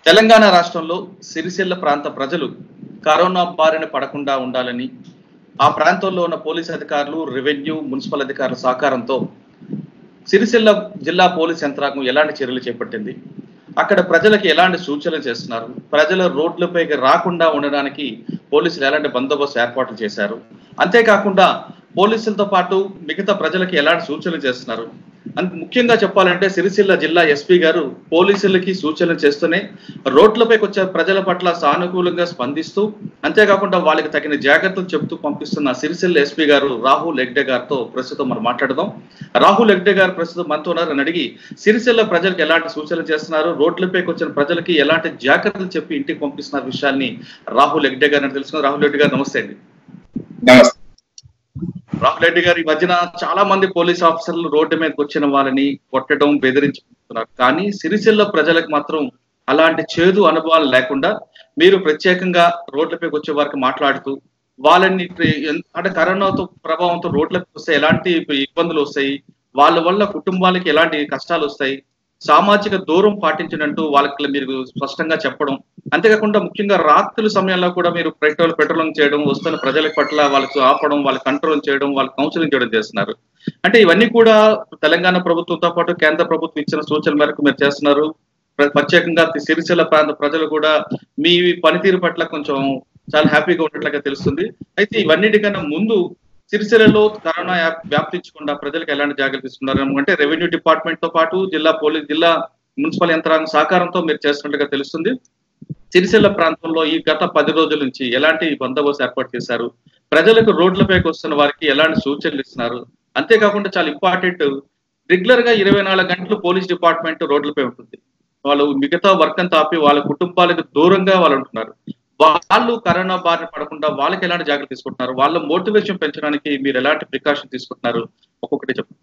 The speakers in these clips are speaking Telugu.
తెలంగాణ రాష్ట్రంలో సిరిసిల్ల ప్రాంత ప్రజలు కరోనా బారిన పడకుండా ఉండాలని ఆ ప్రాంతంలో ఉన్న పోలీస్ అధికారులు రెవెన్యూ మున్సిపల్ అధికారుల సహకారంతో సిరిసిల్ల జిల్లా పోలీస్ యంత్రాంగం ఎలాంటి చర్యలు చేపట్టింది అక్కడ ప్రజలకు ఎలాంటి సూచనలు చేస్తున్నారు ప్రజల రోడ్లపైకి రాకుండా ఉండడానికి పోలీసులు ఎలాంటి బందోబస్తు ఏర్పాట్లు చేశారు అంతేకాకుండా పోలీసులతో పాటు మిగతా ప్రజలకి ఎలాంటి సూచనలు చేస్తున్నారు అంత ముఖ్యంగా చెప్పాలంటే సిరిసిల్ల జిల్లా ఎస్పీ గారు పోలీసులకి సూచనలు చేస్తూనే రోడ్లపైకి వచ్చే ప్రజల పట్ల సానుకూలంగా స్పందిస్తూ అంతేకాకుండా వాళ్ళకి తగిన జాగ్రత్తలు చెబుతూ పంపిస్తున్న సిరిసిల్ల ఎస్పీ గారు రాహుల్ హెగ్డే గారితో ప్రస్తుతం మనం మాట్లాడదాం రాహుల్ హెగ్డే గారు ప్రస్తుతం మనతో ఉన్నారు అని అడిగి సిరిసిల్ల ప్రజలకు ఎలాంటి సూచనలు చేస్తున్నారు రోడ్లపైకి వచ్చిన ప్రజలకి ఎలాంటి జాగ్రత్తలు చెప్పి ఇంటికి పంపిస్తున్న విషయాన్ని రాహుల్ హెగ్డే గారిని తెలుసుకున్నారు రాహుల్ హెగ్డే గారు నమస్తే అండి నమస్తే రాహుల్ రెడ్డి గారు ఈ మధ్యన చాలా మంది పోలీస్ ఆఫీసర్లు రోడ్డు మీదకి వచ్చిన వాళ్ళని కొట్టడం బెదిరించుకుంటున్నారు కానీ సిరిసిల్ల ప్రజలకు మాత్రం అలాంటి చేదు అనుభవాలు లేకుండా మీరు ప్రత్యేకంగా రోడ్లపైకి వచ్చే వారికి మాట్లాడుతూ వాళ్ళని ఎన్- అంటే కరోనాతో ప్రభావంతో రోడ్లకు వస్తే ఎలాంటి ఇబ్బందులు వస్తాయి వాళ్ళ వల్ల కుటుంబాలకి ఎలాంటి కష్టాలు వస్తాయి సామాజిక దూరం పాటించినట్టు వాళ్ళకి మీరు స్పష్టంగా చెప్పడం అంతేకాకుండా ముఖ్యంగా రాత్రుల సమయంలో కూడా మీరు పెట్రోల్ పెట్రోలింగ్ చేయడం వస్తున్న ప్రజల పట్ల వాళ్ళకి ఆపడం వాళ్ళకి కంట్రోల్ చేయడం వాళ్ళకి కౌన్సిలింగ్ చేయడం చేస్తున్నారు అంటే ఇవన్నీ కూడా తెలంగాణ ప్రభుత్వంతో పాటు కేంద్ర ప్రభుత్వం ఇచ్చిన సూచనల మేరకు మీరు చేస్తున్నారు ప్ర- ప్రత్యేకంగా సిరిసిల్ల ప్రాంత ప్రజలు కూడా మీ పనితీరు పట్ల కొంచెం చాలా హ్యాపీగా ఉన్నట్లుగా తెలుస్తుంది అయితే ఇవన్నిటికన్నా ముందు సిరిసిల్లలో కరోనా యాప్ వ్యాప్తించకుండా ప్రజలకు ఎలాంటి జాగ్రత్తలు తీసుకున్నారు అంటే రెవెన్యూ డిపార్ట్మెంట్ తో పాటు జిల్లా పోలీస్ జిల్లా మున్సిపల్ యంత్రాంగ సహకారంతో మీరు చేస్తున్నట్టుగా తెలుస్తుంది సిరిసిల్ల ప్రాంతంలో ఈ గత పది రోజుల నుంచి ఎలాంటి బందోబస్తు ఏర్పాటు చేశారు ప్రజలకు రోడ్లపైకి వస్తున్న వారికి ఎలాంటి సూచనలు ఇస్తున్నారు అంతేకాకుండా చాలా ఇంపార్టెంట్ రెగ్యులర్ గా ఇరవై నాలుగు గంటలు పోలీస్ డిపార్ట్మెంట్ రోడ్లపై ఉంటుంది వాళ్ళు మిగతా వర్క్ అంతా ఆపి వాళ్ళ కుటుంబాలకు దూరంగా వాళ్ళు ఉంటున్నారు వాళ్ళు కరోనా బారిన పడకుండా వాళ్ళకి ఎలాంటి జాగ్రత్త తీసుకుంటున్నారు వాళ్ళ మోటివేషన్ పెంచడానికి మీరు ఎలాంటి ప్రికాషన్ తీసుకుంటున్నారు ఒక్కొక్కటి చెప్పండి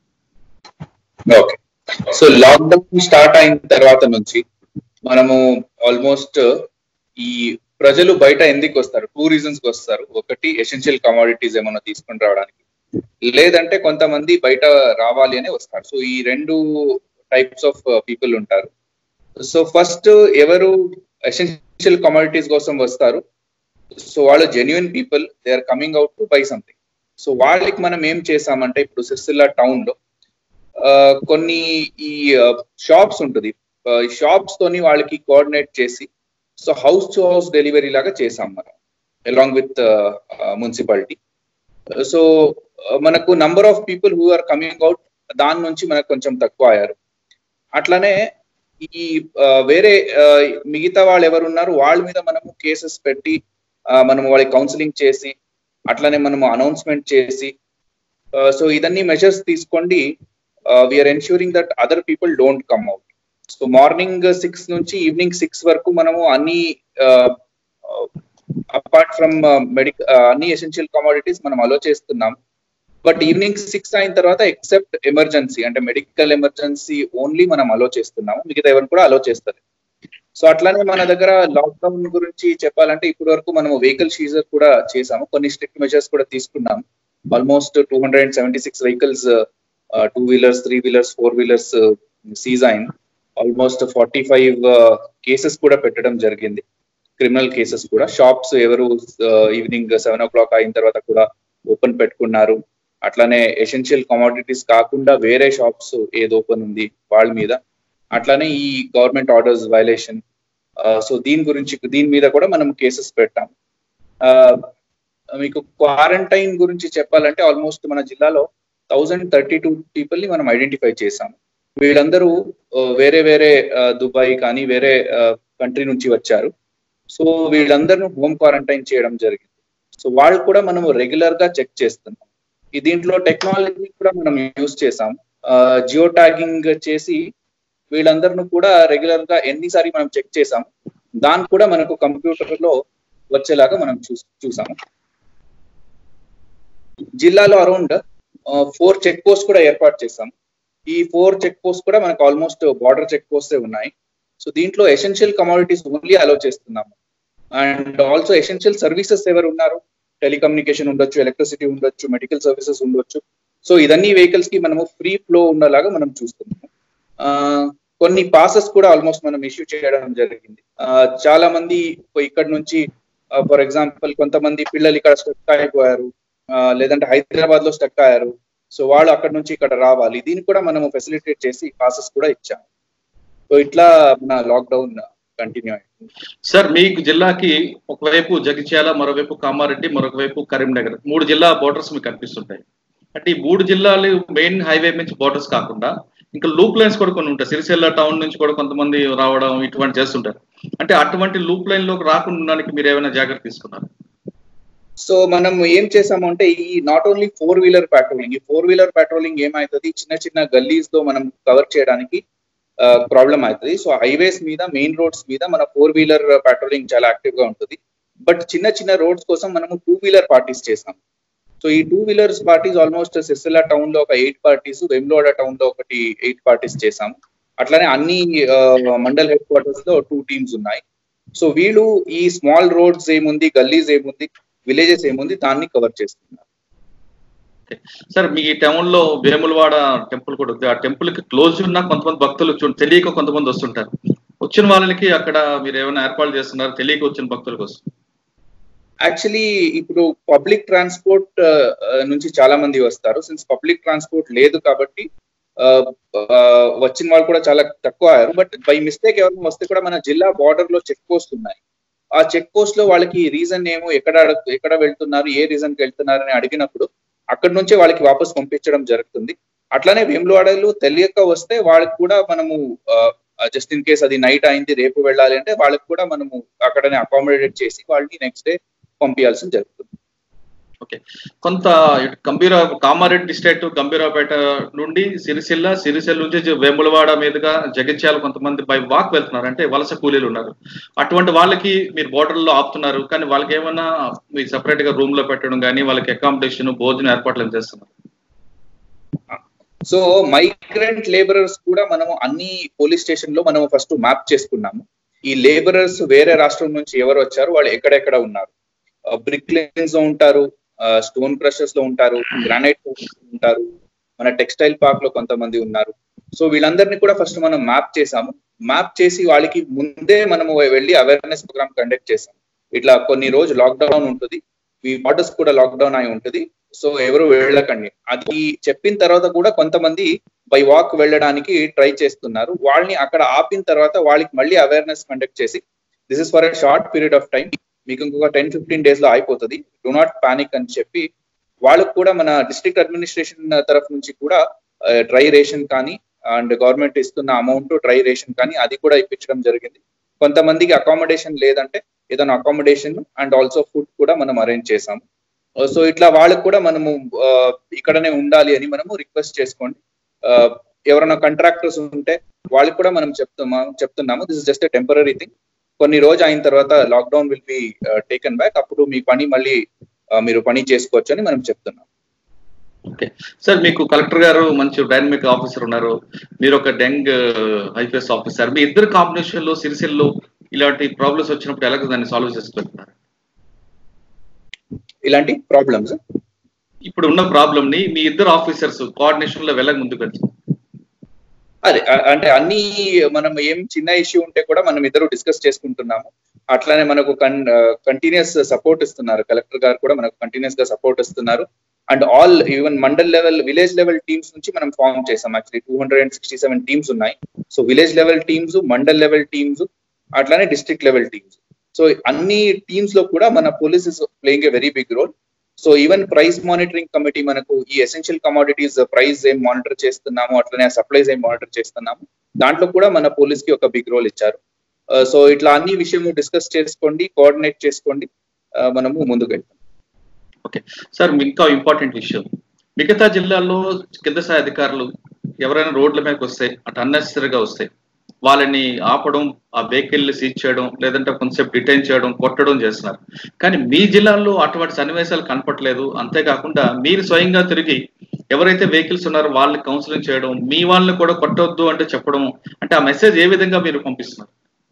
ఓకే సో లాక్డౌన్ స్టార్ట్ అయిన తర్వాత నుంచి మనము ఆల్మోస్ట్ ఈ ప్రజలు బయట ఎందుకు వస్తారు టూ రీజన్స్ కి వస్తారు ఒకటి ఎసెన్షియల్ కమాడిటీస్ ఏమైనా తీసుకుని రావడానికి లేదంటే కొంతమంది బయట రావాలి అని వస్తారు సో ఈ రెండు టైప్స్ ఆఫ్ పీపుల్ ఉంటారు సో ఫస్ట్ ఎవరు ఎసెన్షియల్ కమాడిటీస్ కోసం వస్తారు సో వాళ్ళు genuine people they are coming out to buy something so వాళ్ళకి మనం ఏం చేసామంటే ఇప్పుడు సిరిసిల్ల టౌన్ లో ఆ, కొన్ని ఈ షాప్స్ ఉంటుంది ఈ షాప్స్ తోని వాళ్ళకి కోఆర్డినేట్ చేసి so house to house delivery లాగా చేసాం మనం అలాంగ్ విత్ మున్సిపాలిటీ సో మనకు number of people who are coming out దాని నుంచి మనకు కొంచెం తక్కువ అయ్యారు అట్లానే ఈ ఆ, వేరే ఆ, మిగతా వాళ్ళు ఎవరు ఉన్నారు వాళ్ళ మీద మనము కేసెస్ పెట్టి ఆ, మనము వాళ్ళకి కౌన్సిలింగ్ చేసి అట్లానే మనము అనౌన్స్మెంట్ చేసి సో ఇదన్నీ మెజర్స్ తీసుకోండి we're ensuring that other people don't come out so morning six నుంచి ఈవినింగ్ సిక్స్ వరకు మనము అన్ని అపార్ట్ ఫ్రమ్ మెడిక్ అన్ని ఎసెన్షియల్ కమాడిటీస్ మనం అలో చేస్తున్నాం బట్ ఈవినింగ్ సిక్స్ అయిన తర్వాత ఎక్సెప్ట్ ఎమర్జెన్సీ అంటే మెడికల్ ఎమర్జెన్సీ ఓన్లీ మనం అలో చేస్తున్నాము మిగతా ఎవరిని కూడా అలో చేస్తారు సో అట్లానే మన దగ్గర లాక్డౌన్ గురించి చెప్పాలంటే ఇప్పటి వరకు మనం వెహికల్ సీజర్ కూడా చేసాము కొన్ని స్ట్రిక్ట్ మెజర్స్ కూడా తీసుకున్నాం almost two hundred and seventy six vehicles two wheelers three wheelers four wheelers seize అయిన ఆల్మోస్ట్ ఫార్టీ ఫైవ్ కేసెస్ కూడా పెట్టడం జరిగింది క్రిమినల్ కేసెస్ కూడా షాప్స్ ఎవరు ఈవినింగ్ సెవెన్ ఓ క్లాక్ అయిన తర్వాత కూడా ఓపెన్ పెట్టుకున్నారు అట్లానే ఎసెన్షియల్ కమాడిటీస్ కాకుండా వేరే షాప్స్ ఏది ఓపెన్ ఉంది వాళ్ళ మీద అట్లానే ఈ గవర్నమెంట్ ఆర్డర్స్ వైలేషన్ సో దీని గురించి దీని మీద కూడా మనం కేసెస్ పెట్టాం ఆ, మీకు క్వారంటైన్ గురించి చెప్పాలంటే ఆల్మోస్ట్ మన జిల్లాలో థౌజండ్ థర్టీ టూ పీపుల్ ని మనం ఐడెంటిఫై చేసాం వీళ్ళందరూ ఆ, వేరే వేరే ఆ, దుబాయ్ కానీ వేరే కంట్రీ నుంచి వచ్చారు సో వీళ్ళందరూ హోమ్ క్వారంటైన్ చేయడం జరిగింది సో వాళ్ళు కూడా మనం రెగ్యులర్ గా చెక్ చేస్తున్నాం ఈ దీంట్లో టెక్నాలజీ కూడా మనం యూజ్ చేసాం జియో ట్యాగింగ్ చేసి వీళ్ళందరిని కూడా రెగ్యులర్ గా ఎన్నిసారి మనం చెక్ చేసాం దాన్ని కూడా మనకు కంప్యూటర్ లో వచ్చేలాగా మనం చూ చూసాము జిల్లాలో అరౌండ్ ఫోర్ చెక్ పోస్ట్ కూడా ఏర్పాటు చేసాం ఈ ఫోర్ చెక్ పోస్ట్ కూడా మనకు ఆల్మోస్ట్ బార్డర్ చెక్ పోస్టే ఉన్నాయి సో దీంట్లో ఎసెన్షియల్ కమాడిటీస్ ఓన్లీ అలో చేస్తున్నాము అండ్ ఆల్సో ఎసెన్షియల్ సర్వీసెస్ ఎవరు ఉన్నారు టెలికమ్యూనికేషన్ ఉండొచ్చు ఎలక్ట్రిసిటీ ఉండొచ్చు మెడికల్ సర్వీసెస్ ఉండొచ్చు సో ఇదన్నీ వెహికల్స్ కి మనము ఫ్రీ ఫ్లో ఉండేలాగా మనం చూస్తున్నాము కొన్ని పాసెస్ కూడా ఆల్మోస్ట్ మనం ఇష్యూ చేయడం జరిగింది ఆ, చాలా మంది ఇక్కడ నుంచి ఫర్ ఎగ్జాంపుల్ కొంతమంది పిల్లలు ఇక్కడ స్టక్ అయిపోయారు ఆ, లేదంటే హైదరాబాద్ లో స్టక్ అయ్యారు సో వాళ్ళు అక్కడ నుంచి ఇక్కడ రావాలి దీన్ని కూడా మనము ఫెసిలిటేట్ చేసి పాసెస్ కూడా ఇచ్చాము సో ఇట్లా మన లాక్డౌన్ కంటిన్యూ అయింది సార్ మీకు జిల్లాకి ఒకవైపు జగిత్యాల మరోవైపు కామారెడ్డి మరొక వైపు కరీంనగర్ మూడు జిల్లా బోర్డర్స్ మీకు కనిపిస్తుంటాయి అంటే ఈ మూడు జిల్లాలు మెయిన్ హైవే నుంచి బోర్డర్స్ కాకుండా ఇంకా లూప్ లైన్స్ కూడా కొన్ని ఉంటాయి సిరిసిల్ల టౌన్ నుంచి కూడా కొంతమంది రావడం ఇటువంటి చేస్తుంటారు అంటే అటువంటి లూప్ లైన్ లోకి రాకుండా ఉండడానికి మీరు ఏమైనా జాగ్రత్త తీసుకున్నారు సో మనం ఏం చేసాము అంటే ఈ not only four wheeler patrolling ఈ ఫోర్ వీలర్ పెట్రోలింగ్ ఏమవుతుంది చిన్న చిన్న గల్లీస్ తో మనం కవర్ చేయడానికి ప్రాబ్లం అవుతుంది సో హైవేస్ మీద మెయిన్ రోడ్స్ మీద మన ఫోర్ వీలర్ పెట్రోలింగ్ చాలా యాక్టివ్ గా ఉంటుంది బట్ చిన్న చిన్న రోడ్స్ కోసం మనము టూ వీలర్ పార్టీస్ చేసాం సో ఈ two wheelers parties almost Sircilla town లో ఒక ఎయిట్ పార్టీస్ వెమ్లోడ టౌన్ లో ఒకటి ఎయిట్ పార్టీస్ చేసాం అట్లానే అన్ని ఆ, మండల్ హెడ్ క్వార్టర్స్ లో టూ టీమ్స్ ఉన్నాయి సో వీళ్ళు ఈ స్మాల్ రోడ్స్ ఏముంది గల్లీస్ ఏముంది విలేజెస్ ఏముంది దాన్ని కవర్ చేస్తున్నారు సార్ మీ టౌన్ లో వేములవాడ టెంపుల్ కూడా ఉంది ఆ టెంపుల్ కి క్లోజ్ ఉన్న కొంతమంది భక్తులు చూ- తెలియక కొంతమంది వస్తుంటారు వచ్చిన వాళ్ళకి అక్కడ మీరు ఏమైనా ఏర్పాటు చేస్తున్నారు తెలియక వచ్చిన భక్తుల కోసం యాక్చువల్లీ ఇప్పుడు పబ్లిక్ ట్రాన్స్పోర్ట్ నుంచి చాలా మంది వస్తారు సిన్స్ పబ్లిక్ ట్రాన్స్పోర్ట్ లేదు కాబట్టి ఆ, ఆ, వచ్చిన వాళ్ళు కూడా చాలా తక్కువ అయ్యారు బట్ బై మిస్టేక్ ఎవరైనా వస్తే కూడా మన జిల్లా బార్డర్ లో చెక్ పోస్ట్ ఉన్నాయి ఆ చెక్ పోస్ట్ లో వాళ్ళకి రీజన్ ఏమో ఎక్కడ అడగ- ఎక్కడ వెళ్తున్నారు ఏ రీజన్ కి వెళ్తున్నారు అని అడిగినప్పుడు అక్కడ నుంచే వాళ్ళకి వాపస్ పంపించడం జరుగుతుంది అట్లానే వేములవాడలు తెలియక వస్తే వాళ్ళకి కూడా మనము జస్ట్ ఇన్ కేస్ అది నైట్ అయింది రేపు వెళ్ళాలి అంటే వాళ్ళకి కూడా మనము అక్కడనే అకామిడేట్ చేసి వాళ్ళని నెక్స్ట్ డే పంపించాల్సి జరుగుతుంది ఓకే కొంత ఇటు గంభీర కామారెడ్డి డిస్ట్రిక్ట్ గంభీరాపేట నుండి సిరిసిల్ల సిరిసిల్ల నుంచి జ- వేములవాడ మీదుగా జగిత్యాల కొంతమంది బై వాక్ వెళ్తున్నారు అంటే వలస కూలీలు ఉన్నారు అటువంటి వాళ్ళకి మీరు border లో ఆపుతున్నారు కానీ వాళ్ళకి ఏమన్నా మీరు సెపరేట్ గా రూమ్ లో పెట్టడం కానీ వాళ్ళకి అకామిడేషన్ భోజనం ఏర్పాట్లు ఏం చేస్తున్నారు సో మైగ్రెంట్ లేబరర్స్ కూడా మనము అన్ని పోలీస్ స్టేషన్ లో మనము ఫస్ట్ మ్యాప్ చేసుకున్నాము ఈ లేబరర్స్ వేరే రాష్ట్రం నుంచి ఎవరు వచ్చారు వాళ్ళు ఎక్కడెక్కడ ఉన్నారు బ్రిక్ లైన్స్ లో ఉంటారు స్టోన్ క్రషర్స్ లో ఉంటారు గ్రానైట్ ఉంటారు మన టెక్స్టైల్ పార్క్ లో కొంతమంది ఉన్నారు సో వీళ్ళందరినీ కూడా ఫస్ట్ మనం మ్యాప్ చేసాము మ్యాప్ చేసి వాళ్ళకి ముందే మనము వెళ్ళి అవేర్నెస్ ప్రోగ్రామ్ కండక్ట్ చేసాం ఇట్లా కొన్ని రోజు లాక్డౌన్ ఉంటుంది ఈ బార్డర్స్ కూడా లాక్డౌన్ అయి ఉంటుంది సో ఎవరు వెళ్ళకండి అది చెప్పిన తర్వాత కూడా కొంతమంది బై వాక్ వెళ్ళడానికి ట్రై చేస్తున్నారు వాళ్ళని అక్కడ ఆపిన తర్వాత వాళ్ళకి మళ్ళీ అవేర్నెస్ కండక్ట్ చేసి this is for a short period of time మీకు ఇంకొక టెన్ ఫిఫ్టీన్ డేస్ లో అయిపోతుంది డు నాట్ పానిక్ అని చెప్పి వాళ్ళకు కూడా మన డిస్ట్రిక్ట్ అడ్మినిస్ట్రేషన్ తరఫు నుంచి కూడా డ్రై రేషన్ కానీ అండ్ గవర్నమెంట్ ఇస్తున్న అమౌంట్ డ్రై రేషన్ కానీ అది కూడా ఇప్పించడం జరిగింది కొంతమందికి అకామిడేషన్ లేదంటే ఏదైనా అకామిడేషన్ అండ్ ఆల్సో ఫుడ్ కూడా మనం అరేంజ్ చేసాము సో ఇట్లా వాళ్ళకు కూడా మనము ఆ, ఇక్కడనే ఉండాలి అని మనము రిక్వెస్ట్ చేసుకోండి ఆ, ఎవరైనా కాంట్రాక్టర్స్ ఉంటే వాళ్ళకి కూడా మనం చెప్తున్నాము చెప్తున్నాము this is just a temporary thing కొన్ని రోజు అయిన తర్వాత lockdown will be taken back అప్పుడు మీ పని మళ్ళీ ఆ, మీరు పని చేసుకోవచ్చు అని మనం చెప్తున్నాం ఓకే సార్ మీకు కలెక్టర్ గారు మంచి డైనమిక్ ఆఫీసర్ ఉన్నారు మీరు ఒక డెంగ్ ఐపీఎస్ ఆఫీసర్ మీ ఇద్దరు కాంబినేషన్ లో సిరిసిల్లో ఇలాంటి ప్రాబ్లమ్స్ వచ్చినప్పుడు ఎలాగ దాన్ని సాల్వ్ చేసుకుంటున్నారు ఇలాంటి ప్రాబ్లమ్స్ ఇప్పుడు ఉన్న ప్రాబ్లం ని మీ ఇద్దరు ఆఫీసర్స్ కోఆర్డినేషన్ లో వెళ్ళక ముందుకు వెళ్తున్నారు అదే అ- అంటే అన్ని మనం ఏం చిన్న ఇష్యూ ఉంటే కూడా మనం ఇద్దరు డిస్కస్ చేసుకుంటున్నాము అట్లానే మనకు కంటిన్యూస్ సపోర్ట్ ఇస్తున్నారు కలెక్టర్ గారు కూడా మనకు కంటిన్యూస్ గా సపోర్ట్ ఇస్తున్నారు and all even mandal level village level teams నుంచి మనం ఫామ్ చేసాం actually two hundred and sixty seven teams ఉన్నాయి so village level teams mandal level teams అట్లానే డిస్ట్రిక్ట్ లెవెల్ టీమ్స్ సో అన్ని టీమ్స్ లో కూడా మన police is playing a very big role so even price monitoring committee మనకు ఈ ఎసెన్షియల్ కమాడిటీస్ ప్రైస్ ఏం మానిటర్ చేస్తున్నాము అట్లనే సప్లైస్ ఏం మానిటర్ చేస్తున్నాము దాంట్లో కూడా మన పోలీస్ కి ఒక బిగ్ రోల్ ఇచ్చారు సో ఇట్లా అన్ని విషయము డిస్కస్ చేసుకోండి కోఆర్డినేట్ చేసుకోండి ఆ, మనము ముందుకు వెళ్తాం ఓకే సార్ ఇంకా ఇంపార్టెంట్ విషయం మిగతా జిల్లాల్లో కింద స్థాయి అధికారులు ఎవరైనా రోడ్ల మీదకి వస్తే అటు అన్నెసరీగా వస్తే వాళ్ళని ఆపడం ఆ వెహికల్ సీజ్ చేయడం లేదంటే కొంతసేపు డిటైన్ చేయడం కొట్టడం చేస్తున్నారు కానీ మీ జిల్లాలో అటువంటి సన్నివేశాలు కనపట్లేదు అంతేకాకుండా మీరు స్వయంగా తిరిగి ఎవరైతే వెహికల్స్ ఉన్నారో వాళ్ళని కౌన్సిలింగ్ చేయడం మీ వాళ్ళని కూడా కొట్టొద్దు అంటే చెప్పడం అంటే ఆ మెసేజ్ ఏ విధంగా మీరు పంపిస్తున్నారు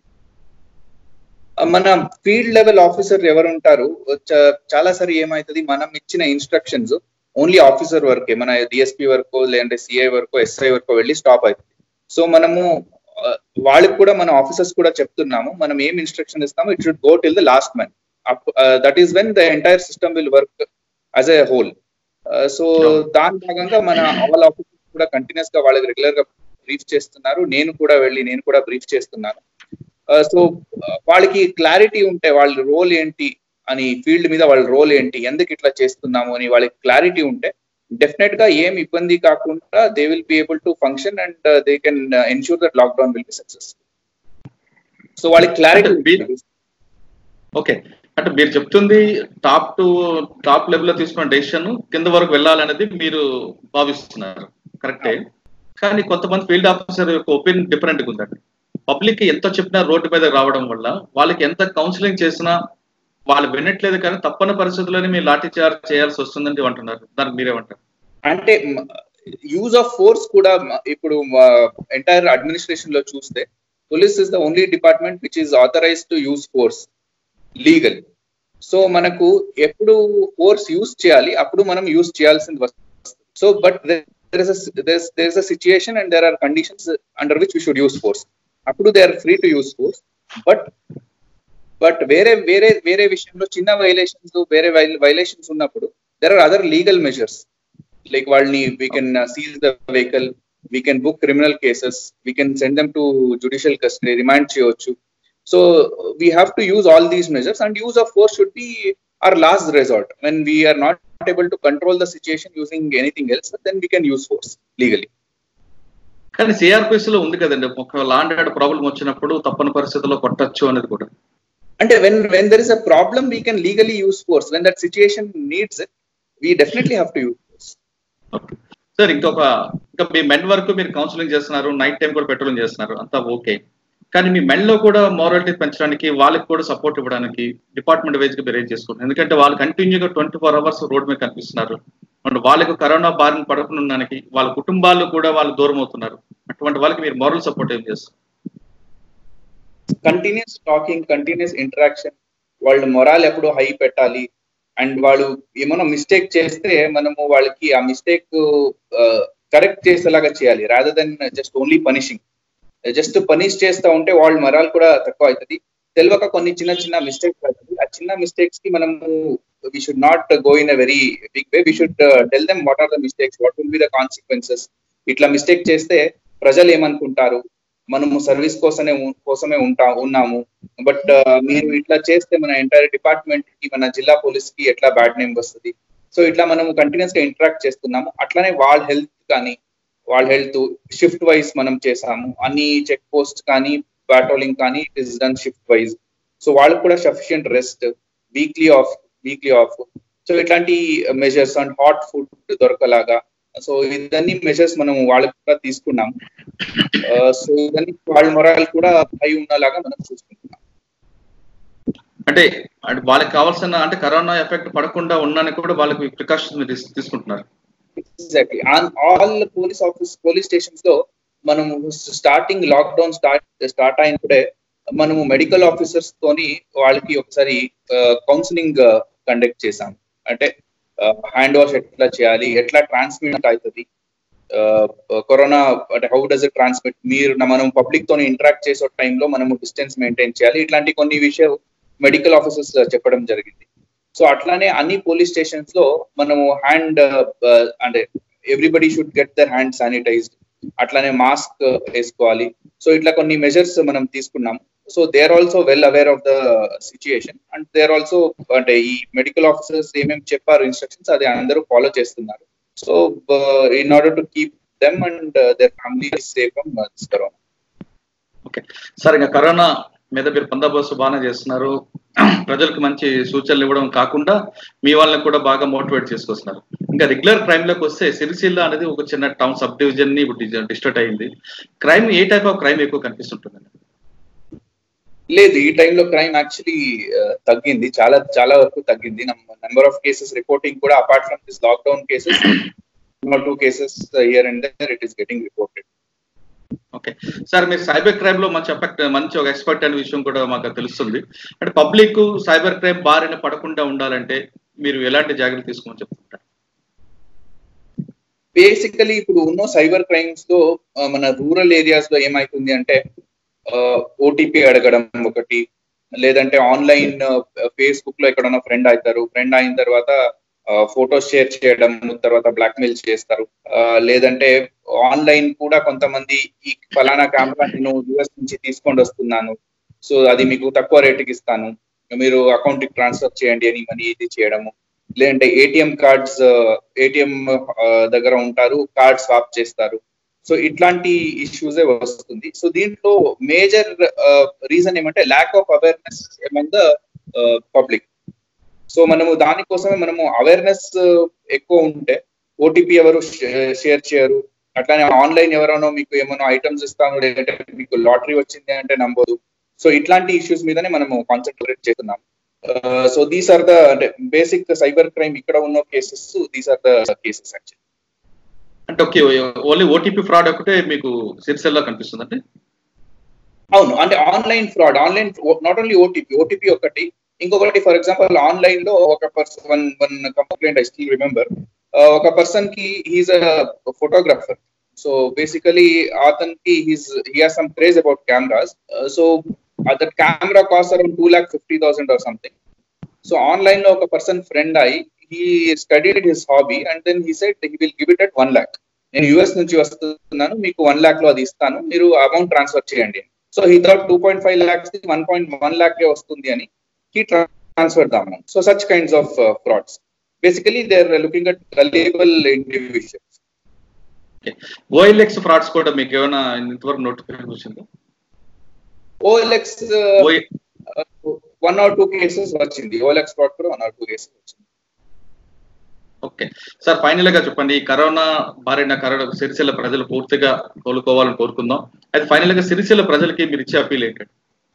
మన ఫీల్డ్ లెవెల్ ఆఫీసర్ ఎవరు ఉంటారు చ- చాలా సారి ఏమైతుంది మనం ఇచ్చిన ఇన్స్ట్రక్షన్స్ ఓన్లీ ఆఫీసర్ వరకే మన డిఎస్పీ వరకు లేదంటే సిఐ వరకు ఎస్ఐ వరకు వెళ్ళి స్టాప్ అవుతుంది సో మనము వాళ్ళకి కూడా మన ఆఫీసర్స్ కూడా చెప్తున్నాము మనం ఏం ఇన్స్ట్రక్షన్ ఇస్తాము it should go till the last man that is when the entire system will work as a whole so దాని భాగంగా మన ఆల్ ఆఫీసర్స్ కూడా కంటిన్యూస్ గా వాళ్ళకి రెగ్యులర్ గా బ్రీఫ్ చేస్తున్నారు నేను కూడా వెళ్ళి నేను కూడా బ్రీఫ్ చేస్తున్నాను సో వాళ్ళకి క్లారిటీ ఉంటే వాళ్ళ రోల్ ఏంటి అని ఫీల్డ్ మీద వాళ్ళ రోల్ ఏంటి ఎందుకు ఇట్లా చేస్తున్నాము అని వాళ్ళకి క్లారిటీ ఉంటే డెఫినెట్ గా ఏం ఇబ్బంది కాకుండా they will be able to function and they can ensure that lockdown will be success so వాళ్ళకి క్లారిటీ ఓకే అంటే మీరు చెప్తుంది టాప్ టు టాప్ లెవెల్ లో తీసుకున్న డెసిషన్ కింద వరకు వెళ్ళాలనేది మీరు భావిస్తున్నారు కరెక్టే కానీ కొంతమంది ఫీల్డ్ ఆఫీసర్ యొక్క ఒపీనియన్ డిఫరెంట్ గా ఉందండి పబ్లిక్ ఎంత చెప్పినా రోడ్డు మీద రావడం వల్ల వాళ్ళకి ఎంత కౌన్సిలింగ్ చేసినా వాళ్ళు వినట్లేదు కానీ తప్పని పరిస్థితుల్లోనే మీరు లాఠీ చార్జ్ చేయాల్సి వస్తుందని అంటున్నారు దానికి మీరేమంటారు అంటే యూజ్ ఆఫ్ ఫోర్స్ కూడా ఇప్పుడు ఎంటైర్ అడ్మినిస్ట్రేషన్ లో చూస్తే police is the only department which is authorize to use force legal so మనకు ఎప్పుడు ఫోర్స్ యూజ్ చేయాలి అప్పుడు మనం యూజ్ చేయాల్సింది వస్తుంది so but there is a there's there's a situation and there are conditions under which we should use force అప్పుడు they are free to use force but but వేరే వేరే వేరే విషయంలో చిన్న వైలేషన్స్ వేరే వైలేషన్స్ ఉన్నప్పుడు there are other legal measures like వాళ్ళని we can seize the vehicle we can book criminal cases we can send them to judicial custody remand చేయవచ్చు so we have to use all these measures and use of force should be our last resort when we're not able to control the situation using anything else, then we can use force legally. కానీ సిఆర్పిఎస్ లో ఉంది కదండి ఒక లాండ్ ఆర్డర్ ప్రాబ్లం వచ్చినప్పుడు తప్పని పరిస్థితుల్లో కొట్టచ్చు అనేది కూడా అంటే when when there is a problem we can legally use force when that situation needs it we definitely have to use force sir ఇంకొక ఇంకా మీ మెన్ వరకు మీరు కౌన్సిలింగ్ చేస్తున్నారు నైట్ టైం కూడా పెట్రోలింగ్ చేస్తున్నారు అంతా ఓకే కానీ మీ మెన్లో కూడా మారాలిటీ పెంచడానికి వాళ్ళకి కూడా సపోర్ట్ ఇవ్వడానికి డిపార్ట్మెంట్ వైజ్ గా మీరు ఏం చేసుకుంటారు ఎందుకంటే వాళ్ళు కంటిన్యూగా ట్వంటీ ఫోర్ అవర్స్ రోడ్ మీద కనిపిస్తున్నారు అండ్ వాళ్ళకి కరోనా బారిన పడకుండా వాళ్ళ కుటుంబాలు కూడా వాళ్ళు దూరం అవుతున్నారు అటువంటి వాళ్ళకి మీరు మారల్ సపోర్ట్ ఏం చేస్తారు కంటిన్యూస్ టాకింగ్ కంటిన్యూస్ ఇంటరాక్షన్ వాళ్ళు మొరాల్ ఎప్పుడు హై పెట్టాలి అండ్ వాళ్ళు ఏమైనా మిస్టేక్ చేస్తే మనము వాళ్ళకి ఆ మిస్టేక్ కరెక్ట్ చేసేలాగా చేయాలి rather than just only punishing just punish చేస్తా ఉంటే వాళ్ళ మరాలు కూడా తక్కువ అవుతుంది తెలియక కొన్ని చిన్న చిన్న మిస్టేక్స్ అవుతుంది ఆ చిన్న మిస్టేక్స్ కి మనము we should not go in a very big way we should tell them what are the mistakes what will be the consequences ఇట్లా మిస్టేక్ చేస్తే ప్రజలు ఏమనుకుంటారు మనము సర్వీస్ కోసమే కోసమే ఉంటా ఉన్నాము బట్ మీరు ఇట్లా చేస్తే మన ఎంటైర్ డిపార్ట్మెంట్ కి మన జిల్లా పోలీస్ కి ఎట్లా బ్యాడ్ నేమ్ వస్తుంది సో ఇట్లా మనము కంటిన్యూస్ గా ఇంటరాక్ట్ చేస్తున్నాము అట్లానే వాళ్ళ హెల్త్ కానీ వాళ్ళ హెల్త్ షిఫ్ట్ వైజ్ మనం చేసాము అన్ని చెక్ పోస్ట్ కానీ పాట్రోలింగ్ కానీ it is done shift wise so వాళ్ళకి కూడా sufficient rest weekly off weekly off so ఇట్లాంటి మెజర్స్ అండ్ హాట్ ఫుడ్ దొరకలాగా సో ఇదన్నీ మెజర్స్ మనం వాళ్ళకి కూడా తీసుకున్నాం సో ఇదన్నీ వాళ్ళ మొరాలు కూడా హై ఉన్నలాగా మనం చూసుకుంటున్నాం అంటే వాళ్ళకి కావాల్సిన అంటే కరోనా ఎఫెక్ట్ పడకుండా ఉన్నాని కూడా వాళ్ళకి ప్రికాషన్ తీసుకుంటున్నారు exactly all police office police stations లో మనము స్టార్టింగ్ లాక్డౌన్ స్టార్ట్ స్టార్ట్ అయినప్పుడే మనము మెడికల్ ఆఫీసర్స్ తోని వాళ్ళకి ఒకసారి కౌన్సిలింగ్ కండక్ట్ చేసాం అంటే హ్యాండ్ వాష్ ఎట్లా చేయాలి ఎట్లా ట్రాన్స్మిట్ అవుతుంది కరోనా అంటే హౌ డస్ ఇట్ ట్రాన్స్మిట్ మీరు మనం పబ్లిక్ తోని ఇంటరాక్ట్ చేసే టైంలో మనము డిస్టెన్స్ మెయింటైన్ చేయాలి ఇట్లాంటి కొన్ని విషయాలు మెడికల్ ఆఫీసర్స్ చెప్పడం జరిగింది సో అట్లానే అన్ని పోలీస్ స్టేషన్స్ లో మనము హ్యాండ్ అంటే everybody should get their hand sanitized అట్లానే మాస్క్ వేసుకోవాలి సో ఇట్లా కొన్ని మెజర్స్ మనం తీసుకున్నాం so they are also well aware of the situation and they are also అంటే ఈ మెడికల్ ఆఫీసర్స్ ఏమేమి చెప్పారు ఇన్స్ట్రక్షన్స్ అది అందరూ ఫాలో చేస్తున్నారు so in order to keep them and their family safe from this corona okay sir ఇంకా కరోనా మీద మీరు బందోబస్తు బాగానే చేస్తున్నారు ప్రజలకు మంచి సూచనలు ఇవ్వడం కాకుండా మీ వాళ్ళని కూడా బాగా మోటివేట్ చేసుకొస్తున్నారు ఇంకా రెగ్యులర్ క్రైమ్ లోకి వస్తే సిరిసిల్ల అనేది ఒక చిన్న టౌన్ సబ్ డివిజన్ ని డిస్టర్ట్ అయింది క్రైమ్ ఏ టైప్ ఆఫ్ క్రైమ్ ఎక్కువ కనిపిస్తుంటుంది లేదు ఈ టైంలో క్రైమ్ యాక్చువల్లీ తగ్గింది చాలా చాలా వరకు తగ్గింది నెంబర్ ఆఫ్ కేసెస్ రిపోర్టింగ్ కూడా apart from this lockdown cases two cases year and there it is getting reported okay sir మీరు సైబర్ క్రైమ్ లో మంచి ఎఫెక్ట్ మంచి ఒక ఎక్స్పర్ట్ అనే విషయం కూడా మాకు తెలుస్తుంది అంటే పబ్లిక్ సైబర్ క్రైమ్ బారిన పడకుండా ఉండాలంటే మీరు ఎలాంటి జాగ్రత్తలు తీసుకోమని చెప్తుంటారు బేసికలీ ఇప్పుడు ఉన్న సైబర్ క్రైమ్స్ లో ఆ, మన రూరల్ ఏరియాస్ లో ఏమైతుంది అంటే ఓటీపీ అడగడం ఒకటి లేదంటే ఆన్లైన్ ఫేస్బుక్ లో ఎక్కడన్నా ఫ్రెండ్ అవుతారు ఫ్రెండ్ అయిన తర్వాత ఫోటోస్ షేర్ చేయడం తర్వాత బ్లాక్మెయిల్ చేస్తారు ఆ, లేదంటే ఆన్లైన్ కూడా కొంతమంది ఈ ఫలానా కెమెరా నేను యూఎస్ నుంచి తీసుకొని వస్తున్నాను సో అది మీకు తక్కువ రేటుకి ఇస్తాను మీరు అకౌంట్ కి ట్రాన్స్ఫర్ చేయండి అని మనీ ఇది చేయడము లేదంటే ఏటీఎం కార్డ్స్ ఏటీఎం దగ్గర ఉంటారు కార్డ్ స్వాప్ చేస్తారు సో ఇట్లాంటి ఇష్యూసే వస్తుంది సో దీంట్లో మేజర్ రీజన్ ఏమంటే lack of awareness among the public so మనము దానికోసమే మనము అవేర్నెస్ ఎక్కువ ఉంటే ఓటీపీ ఎవరు షేర్ చేయరు అట్లానే ఆన్లైన్ ఎవరైనా మీకు ఏమైనా ఐటమ్స్ ఇస్తాను లేదంటే మీకు లాటరీ వచ్చింది అంటే నమ్మదు సో ఇట్లాంటి ఇష్యూస్ మీదనే మనము కాన్సన్ట్రేట్ చేస్తున్నాం సో దీస్ ఆర్ ద అంటే బేసిక్ సైబర్ క్రైమ్ ఇక్కడ ఉన్న cases these are the cases actually అంటే ఓకే ఓన్లీ ఓటీపీ ఫ్రాడ్ ఒకటే మీకు సిరిసిల్ల కనిపిస్తుంది అంటే అవును అంటే online fraud online not only OTP OTP ఒకటి ఇంకొకటి ఫర్ ఎగ్జాంపుల్ ఆన్లైన్ లో ఒక person one one complaint I still remember ఒక పర్సన్ కి he's a photographer so basically అతనికి he's he has some craze about cameras so that camera cost around two lakh fifty thousand or something so online లో ఒక పర్సన్ ఫ్రెండ్ అయి he studied his hobby and then he said he will give it at one lakh నేను యుఎస్ నుంచి వస్తున్నాను మీకు వన్ ల్యాక్ లో అది ఇస్తాను మీరు అమౌంట్ ట్రాన్స్ఫర్ చేయండి so he thought two point five lakhs one point one lakh వస్తుంది అని he transfer the amount so such kinds of frauds basically they are looking at gullible individuals OLX frauds కూడా మీకు ఏమైనా ఇంతవరకు నోటిఫికేషన్ వచ్చిందా OLX one or two cases వచ్చింది ఓఎల్ఎక్స్ ఫ్రాడ్ కూడా వన్ ఆర్ టూ కేసెస్ వచ్చింది ఓకే సార్ ఫైనల్ గా చెప్పండి ఈ కరోనా బారిన కరోనా సిరిసిల్ల ప్రజలు పూర్తిగా కోలుకోవాలని కోరుకుందాం అయితే ఫైనల్ గా సిరిసిల్ల ప్రజలకి మీరు ఇచ్చే అప్పీల్ ఏంటంటే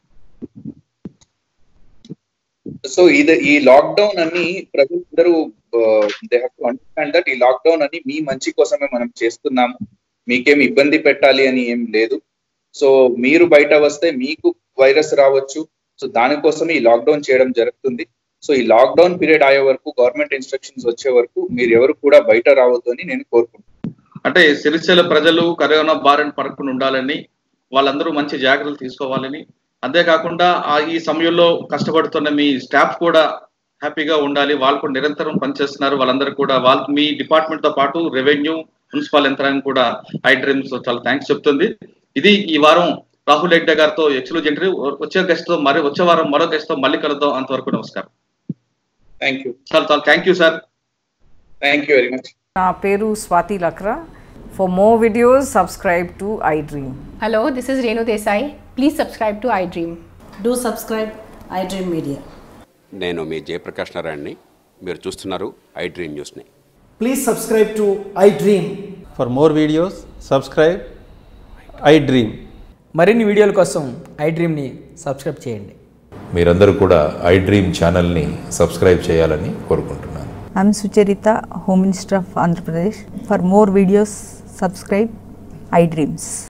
సో ఇది ఈ లాక్డౌన్ అని ప్రజలందరూ they have to understand that ఈ లాక్డౌన్ అని మీ మంచి కోసమే మనం చేస్తున్నాము మీకేం ఇబ్బంది పెట్టాలి అని ఏం లేదు సో మీరు బయట వస్తే మీకు వైరస్ రావచ్చు సో దానికోసమే ఈ లాక్డౌన్ చేయడం జరుగుతుంది సో ఈ లాక్డౌన్ పీరియడ్ అయ్యే వరకు గవర్నమెంట్ ఇన్స్ట్రక్షన్స్ వచ్చే వరకు మీరు ఎవరు కూడా బయట రావద్దు అని నేను కోరుకుంటున్నాను అంటే సిరిసిల్ల ప్రజలు కరోనా బారిన పడకుండా ఉండాలని వాళ్ళందరూ మంచి జాగ్రత్తలు తీసుకోవాలని అంతేకాకుండా ఆ ఈ సమయంలో కష్టపడుతున్న మీ స్టాఫ్ కూడా హ్యాపీగా ఉండాలి వాళ్ళు కూడా నిరంతరం పనిచేస్తున్నారు వాళ్ళందరూ కూడా వాళ్ళ మీ డిపార్ట్మెంట్ తో పాటు రెవెన్యూ మున్సిపల్ యంత్రాంగం కూడా ఐ డ్రీమ్స్ చాలా థ్యాంక్స్ చెప్తుంది ఇది ఈ వారం రాహుల్ హెగ్డే గారితో ఎక్స్క్లూజ్ ఇంటర్వ్యూ వచ్చే గెస్ట్ తో మరి వచ్చే వారం మరో గెస్ట్ తో మళ్ళీ కలుద్దాం అంతవరకు నమస్కారం థ్యాంక్ యూ చాలా చాలా thank you sir thank you very much నా పేరు Swati Lakra for more videos subscribe to iDream Hello, this is Renu Desai. Please subscribe to iDream. Do subscribe iDream Media. నేను మీ జయప్రకాష్ నారాయణని మీరు చూస్తున్నారు ఐ డ్రీమ్ న్యూస్ని Please subscribe to iDream. For more videos, subscribe I Dream. మరిన్ని వీడియోల కోసం ఐ డ్రీమ్ని సబ్స్క్రైబ్ చేయండి మీరందరూ కూడా ఐ డ్రీమ్ ఛానల్ని సబ్స్క్రైబ్ చేయాలని కోరుకుంటున్నాను I'm Sucharita, Home Minister of Andhra Pradesh. For more videos, subscribe iDreams.